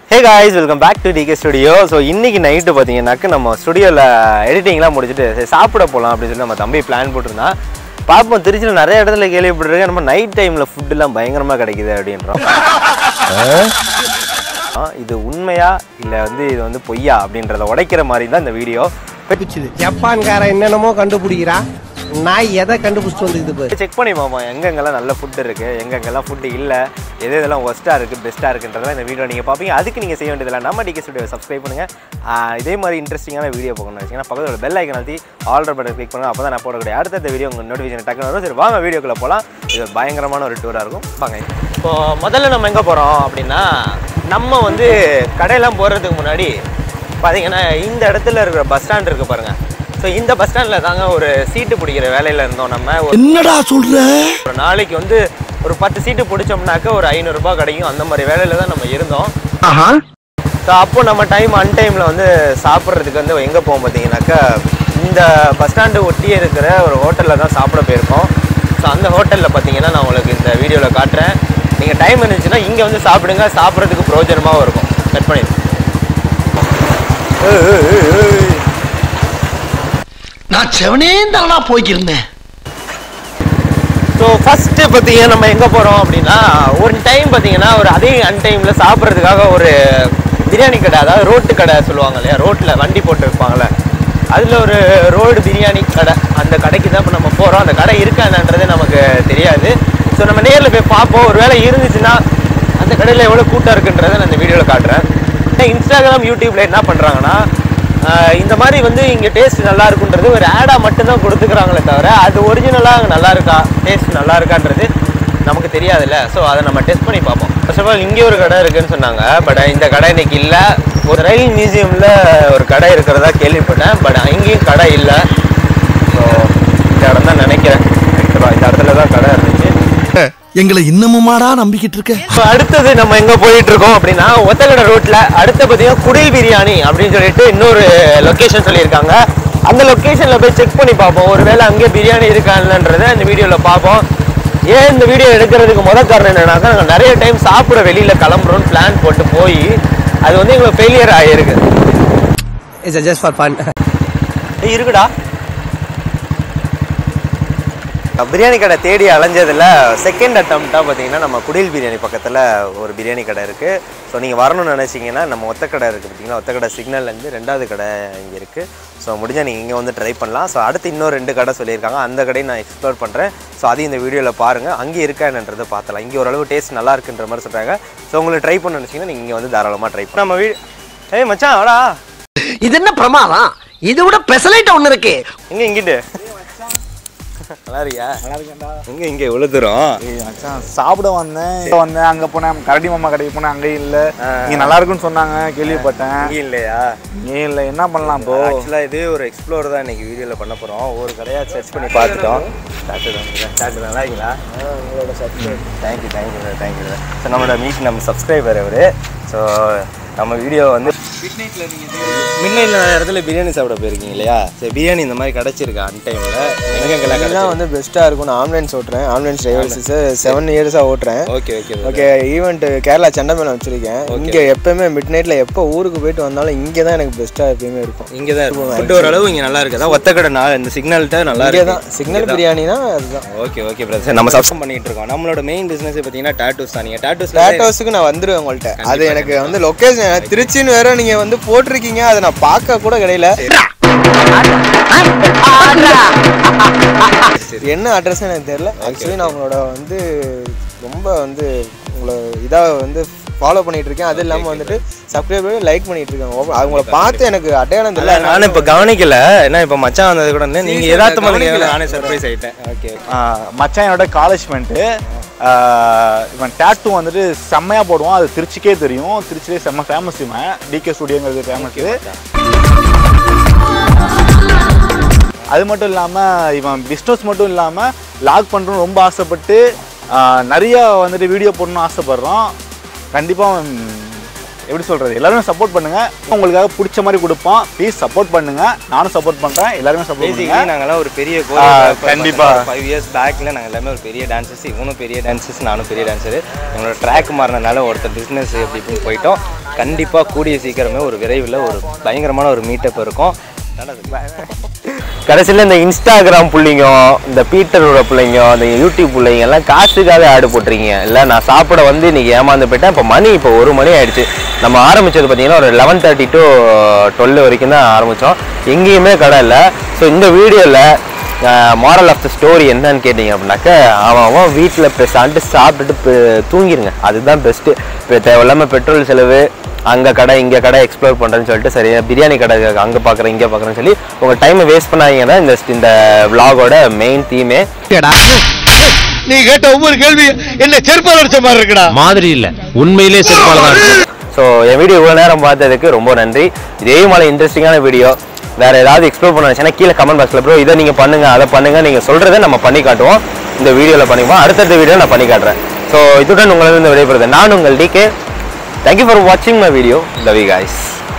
Hey guys welcome back to DK studio so இன்னைக்கு night பார்த்தீங்கன்னாக்க நம்ம ஸ்டுடியோவில் எடிட்டிங்லாம் முடிச்சுட்டு சரி சாப்பிட போகலாம் அப்படின்னு சொல்லி நம்ம தம்பி பிளான் போட்டிருந்தான் பார்ப்போம் திருச்சியில் நிறைய இடத்துல கேள்விப்பட்டிருக்கேன் நம்ம நைட் டைமில் ஃபுட்டுலாம் பயங்கரமாக கிடைக்குது அப்படின்றோம் ஆ, இது உண்மையா இல்லை வந்து இது வந்து பொய்யா அப்படின்றத உடைக்கிற மாதிரி தான் இந்த வீடியோ பிடிச்சது ஜப்பான்காரன் என்னென்னமோ கண்டுபிடிக்கிறா நான் எதை கண்டுபிடிச்சிட்டு வந்துக்குது பாரு செக் பண்ணி பார்ப்போம் எங்கெங்கெல்லாம் நல்ல ஃபுட் இருக்குது எங்கெங்கெல்லாம் ஃபுட்டு இல்லை எது இதெல்லாம் ஒஸ்ட்டாக இருக்குது பெஸ்ட்டாக இருக்குன்றதெல்லாம் இந்த வீடியோ நீங்கள் பார்ப்பீங்க அதுக்கு நீங்கள் செய்ய வேண்டியதில்லை நம்ம டிகே ஸ்டுடியோ சப்ஸ்கிரைப் பண்ணுங்கள் இதே மாதிரி இன்ட்ரெஸ்டிங்கான வீடியோ பார்க்கணும்னு வச்சிங்கன்னா பக்கத்தில் பெல் ஐக்கன் அழுத்தி ஆல்டர் பட்டன் கிளிக் பண்ணுங்க அப்போ தான் நான் போடக்கூடிய அடுத்த வீடியோ உங்கள் நோட்டிஃபிகேஷன் டக்குனு வரும் சரி வாங்க வீடியோக்குள்ளே போகலாம் இது பயங்கரமான ஒரு டூராக இருக்கும் வாங்க இப்போ முதல்ல நம்ம எங்கே போகிறோம் அப்படின்னா நம்ம வந்து கடையெல்லாம் போகிறதுக்கு முன்னாடி பார்த்தீங்கன்னா இந்த இடத்துல இருக்கிற பஸ் ஸ்டாண்ட் இருக்குது பாருங்கள் ஸோ இந்த பஸ் ஸ்டாண்டில் தாங்க ஒரு சீட்டு பிடிக்கிற வேலையில் இருந்தோம் நம்ம ஒரு என்னடா சொல்ற ஒரு நாளைக்கு வந்து ஒரு பத்து சீட்டு பிடிச்சோம்னாக்க ஒரு ஐநூறுரூபா கிடைக்கும் அந்த மாதிரி வேலையில் தான் நம்ம இருந்தோம் ஆஹா ஸோ அப்போ நம்ம டைம் அன்டைமில் வந்து சாப்பிட்றதுக்கு வந்து எங்கே போவோம் பார்த்தீங்கன்னாக்கா இந்த பஸ் ஸ்டாண்டு ஒட்டியே இருக்கிற ஒரு ஹோட்டலில் தான் சாப்பிட போயிருக்கோம் ஸோ அந்த ஹோட்டலில் பார்த்தீங்கன்னா நான் உங்களுக்கு இந்த வீடியோவில் காட்டுறேன் நீங்கள் டைம் இருந்துச்சுன்னா இங்கே வந்து சாப்பிடுங்க சாப்பிட்றதுக்கு பிரயோஜனமாகவும் இருக்கும் கட் பண்ணி நான் செவனே தானா போய்க்கிருந்தேன் ஸோ ஃபஸ்ட்டு பார்த்தீங்கன்னா நம்ம எங்கே போகிறோம் அப்படின்னா ஒரு டைம் பார்த்தீங்கன்னா ஒரு அதே அன்டைமில் சாப்பிட்றதுக்காக ஒரு பிரியாணி கடை அதாவது ரோட்டு கடை சொல்லுவாங்க இல்லையா ரோட்டில் வண்டி போட்டு வைப்பாங்கல்ல அதில் ஒரு ரோடு பிரியாணி கடை அந்த கடைக்கு தான் இப்போ நம்ம போகிறோம் அந்த கடை இருக்கா என்னன்றது நமக்கு தெரியாது ஸோ நம்ம நேரில் போய் பார்ப்போம் ஒரு வேளை இருந்துச்சுன்னா அந்த கடையில் எவ்வளோ கூட்டம் இருக்குன்றதை நான் இந்த வீடியோவில் காட்டுறேன் இன்ஸ்டாகிராம் யூடியூப்பில் என்ன பண்ணுறாங்கன்னா ஆஹ் இந்த மாதிரி வந்து இங்கே டேஸ்ட் நல்லா இருக்குன்றது ஒரு ஆடாக மட்டும்தான் கொடுத்துக்கிறாங்களே தவிர அது ஒரிஜினலாக அங்கே நல்லா இருக்கா டேஸ்ட் நல்லா இருக்கான்றது நமக்கு தெரியாதுல்ல ஸோ அதை நம்ம டெஸ்ட் பண்ணி பார்ப்போம் ஃபர்ஸ்ட் ஆஃப் ஆல் இங்கே ஒரு கடை இருக்குன்னு சொன்னாங்க பட் இந்த கடை இன்னைக்கு இல்லை ஒரு ரயில் மியூசியமில் ஒரு கடை இருக்கிறதா கேள்விப்பட்டேன் பட் அங்கேயும் கடை இல்லை ஸோ இந்த இடம் தான் நினைக்கிறேன் ஆக்சுவலாக இந்த இடத்துல தான் கடை இருந்துச்சு எங்களை இன்னமுமாடா நம்பிக்கிட்டு இருக்க இப்போ அடுத்தது நம்ம எங்க போயிட்டு இருக்கோம் அப்படின்னா ஒத்தக்கடை ரோட்ல அடுத்த பார்த்தீங்கன்னா குடில் பிரியாணி அப்படின்னு சொல்லிட்டு இன்னொரு லொகேஷன் சொல்லியிருக்காங்க அந்த லொகேஷன்ல போய் செக் பண்ணி பார்ப்போம் ஒருவேளை அங்கே பிரியாணி இருக்கா இல்லைன்றதை இந்த வீடியோல பார்ப்போம் ஏன் இந்த வீடியோ எடுக்கிறதுக்கு முத காரணம் என்னன்னாக்கா நாங்கள் நிறைய டைம் சாப்பிட வெளியில கிளம்புறோம்னு பிளான் போட்டு போய் அது வந்து எங்களுக்கு ஃபெயிலியர் ஆகிருக்கு இட்ஸ் ஜஸ்ட் ஃபார் ஃபன் ஏய், இருக்குடா பிரியாணி கடை தேடி அலைஞ்சதில் செகண்ட் அட்டம்ப்டாக பார்த்தீங்கன்னா நம்ம குடில் பிரியாணி பக்கத்தில் ஒரு பிரியாணி கடை இருக்குது ஸோ நீங்கள் வரணும்னு நினச்சிங்கன்னா நம்ம ஒத்த கடை இருக்குது பார்த்தீங்களா ஒத்த கடை சிக்னல்லேருந்து ரெண்டாவது கடை இங்கே இருக்குது ஸோ முடிஞ்சால் நீங்கள் இங்கே வந்து ட்ரை பண்ணலாம் ஸோ அடுத்து இன்னும் ரெண்டு கடை சொல்லியிருக்காங்க அந்த கடையை நான் எக்ஸ்ப்ளோர் பண்ணுறேன் ஸோ அதையும் இந்த வீடியோவில் பாருங்கள் அங்கே இருக்கா என்னன்றதை பார்த்தலாம் இங்கே ஓரளவு டேஸ்ட் நல்லா இருக்குன்ற மாதிரி சொல்கிறாங்க ஸோ உங்களுக்கு ட்ரை பண்ண நினச்சிங்கன்னா நீங்கள் இங்கே வந்து தாராளமாக ட்ரை பண்ணலாம் நம்ம வீ ஏய் மச்சான் வாடா இது என்ன பிரமாதம் இதை விட பெசலைட் ஒண்ணு இருக்கு எங்க இங்கிட்டு நல்லா இருக்கியா எங்க இங்க இவ்வளவு தூரம் ஏய் மச்சான் சாப்பிட வந்தேன் இங்க வந்தேன் அங்க போனேன் கரடி மாமா கடைக்கு போனேன் அங்கேயும் இல்ல இங்க நல்லா இருக்குன்னு சொன்னாங்க கேள்விப்பட்டேன் இங்க இல்லையா ஏன் இல்ல என்ன பண்ணலாம் இப்போ ஆக்சுவலா இது ஒரு எக்ஸ்ப்ளோர் தான் இன்னைக்கு வீடியோல பண்ண போறோம் ஒரு கடையா சர்ச் பண்ணி பார்த்துட்டோம் ஸ்டார்ட் தான் ஸ்டார்ட் நல்லா இருக்கீங்களா உங்களோட subscribe thank you thank you thank you so நம்மளோட மீட் நம்ம சப்ஸ்கிரைபர் அவரு ஸோ நம்ம வீடியோ வந்து மிட் நைட்ல இடத்துல பிரியாணி சாப்பிட போயிருக்கீங்க இல்லையா சரி பிரியாணி இந்த மாதிரி கிடைச்சிருக்கா அன் டைம்ல எங்கெங்கெல்லாம் இதுதான் வந்து பெஸ்ட்டாக இருக்கும் நான் ஆம்புலன்ஸ் ஓட்டுறேன் ஆம்புலன்ஸ் டிரைவர்ஸ் செவன் இயர்ஸாக ஓட்டுறேன் okay okay okay event Kerala சண்டமேளம் வச்சிருக்கேன் இங்கே எப்பவுமே மிட் நைட்டில் எப்போ ஊருக்கு போயிட்டு வந்தாலும் இங்கே தான் எனக்கு பெஸ்ட்டாக எப்பயுமே இருக்கும் இங்கே தான் இருக்கும் ஃபுட் ஓரளவு இங்கே நல்லா இருக்குது ஒத்த கடை நான் இந்த சிக்னல்கிட்ட நல்லா இங்கே இருக்கு தான் சிக்னல் பிரியாணி தான் அதுதான் ஓகே ஓகே பிரதர் நம்ம சப்ஸ்கிரைப் பண்ணிட்டு இருக்கோம் நம்மளோட மெயின் பிசினஸ் பார்த்தீங்கன்னா டாட்டூஸ் தான் நீங்கள் டாட்டூஸ் ஃபிளாட் ஹவுஸுக்கு நான் வந்துடுவேன் உங்கள்கிட்ட அது எனக்கு வந்து லொக்கேஷன் திருச்சின்னு வேற நீங்கள் வந்து போட்டிருக்கீங்க அதை நான் பார்க்க கூட கிடையில என்ன அட்ரஸ் எனக்கு தெரியல ஆக்சுவலி நான் உங்களோட வந்து ரொம்ப வந்து உங்களை இதாக வந்து ஃபாலோ பண்ணிட்டு இருக்கேன் அது இல்லாமல் வந்துட்டு சப்ஸ்கிரைபர் லைக் பண்ணிட்டு இருக்கேன் ஒவ்வொரு- அவங்கள பார்த்து எனக்கு அடையாளம் தெரியல நானும் இப்போ கவனிக்கல ஏன்னா இப்போ மச்சான் வந்தது கூட இல்லை நீங்கள் Seriously, எதார்த்தமாக கவனிக்கல. நானே சர்ப்ரைஸ் ஆகிட்டேன் ஓகே ஆ, மச்சான் என்னோட காலேஜ்மெண்ட்டு இவன் டேட்டூ வந்துட்டு செம்மையா போடுவான் அது திருச்சிக்கே தெரியும் திருச்சிலே செம்ம ஃபேமஸ் இவன் டிகே ஸ்டுடியோங்கிறது ஃபேமஸ் அது மட்டும் இல்லாமல் இவன் பிஸ்னஸ் மட்டும் இல்லாமல் லாக் பண்ணுறோம் ரொம்ப ஆசைப்பட்டு ஆ, நிறைய வந்துட்டு வீடியோ போடணும்னு ஆசைப்படுறான் கண்டிப்பாக எப்படி சொல்றது எல்லாருமே சப்போர்ட் பண்ணுங்க உங்களுக்காக பிடிச்ச மாதிரி கொடுப்போம் ப்ளீஸ் சப்போர்ட் பண்ணுங்க நானும் சப்போர்ட் பண்றேன் எல்லாருமே சப்போர்ட் பேசிக்கலி பண்ணுங்க நாங்கெல்லாம் ஒரு பெரிய ஆ, கண்டிப்பா. ஃபைவ் இயர்ஸ் பேக்கில் நாங்கள் எல்லாமே ஒரு பெரிய டான்சர்ஸ் இவனும் பெரிய டான்சர்ஸ் நானும் பெரிய டான்ஸரு எங்களோட ட்ராக் மாறினனால ஒருத்தர் பிஸ்னஸ் எப்படி இப்படின்னு போயிட்டோம் கண்டிப்பாக கூடிய சீக்கிரமே ஒரு விரைவில் ஒரு பயங்கரமான ஒரு மீட்டப் இருக்கும் கடைசியில் இந்த இன்ஸ்டாகிராம் பிள்ளைங்க இந்த பீட்டரோட பிள்ளைங்க இந்த யூடியூப் பிள்ளைங்க எல்லாம் காசுக்காக ஆடு போட்டிருக்கீங்க இல்லை நான் சாப்பிட வந்து இன்னைக்கு ஏமாந்து போயிட்டேன் இப்போ மணி இப்போ ஒரு மணி ஆயிடுச்சு நம்ம ஆரம்பிச்சது பார்த்தீங்கன்னா ஒரு லெவன் தேர்ட்டி டு டுவெல் வரைக்கும் தான் ஆரம்பித்தோம் எங்கேயுமே கடை இல்லை ஸோ இந்த வீடியோவில் மாரல் ஆஃப் த ஸ்டோரி என்னன்னு கேட்டிங்க அப்படின்னாக்க அவன் அவன் வீட்டில் பேசாண்டு சாப்பிட்டுட்டு பெ- தூங்கிருங்க அதுதான் பெஸ்ட்டு இப்போ தேவையில்லாமல் பெட்ரோல் செலவு அங்கே கடை இங்கே கடை எக்ஸ்ப்ளோர் பண்ணுறேன்னு சொல்லிட்டு சரி பிரியாணி கடை அங்கே பார்க்குறேன் இங்கே பார்க்குறேன்னு சொல்லி உங்கள் டைமை வேஸ்ட் பண்ணாதீங்கன்னா இந்த இந்த vlog-ஓட மெயின் தீமே நீ கேட்ட ஒவ்வொரு கேள்வி என்ன செருப்பால் அடிச்ச மாதிரி இருக்குடா மாதிரி இல்ல உண்மையிலே செருப்பால தான் இருக்கு ஸோ என் வீடியோ இவ்வளோ நேரம் பார்த்ததுக்கு ரொம்ப நன்றி இதே மாதிரி இன்ட்ரெஸ்டிங்கான வீடியோ வேற ஏதாவது எக்ஸ்ப்ளோர் பண்ண நினச்சினா கீழே கமெண்ட் பாக்ஸில் ப்ரோ இதை நீங்கள் பண்ணுங்க அதை பண்ணுங்க நீங்கள் சொல்கிறத நம்ம பண்ணி காட்டுவோம் இந்த வீடியோவில் பண்ணிப்போம் அடுத்தடுத்த வீடியோ நான் பண்ணி காட்டுறேன் ஸோ இதுடன் உங்களிடம் விடைபெறுது நான் உங்கள் டிகே தேங்க்யூ ஃபார் வாட்சிங் my video love you guys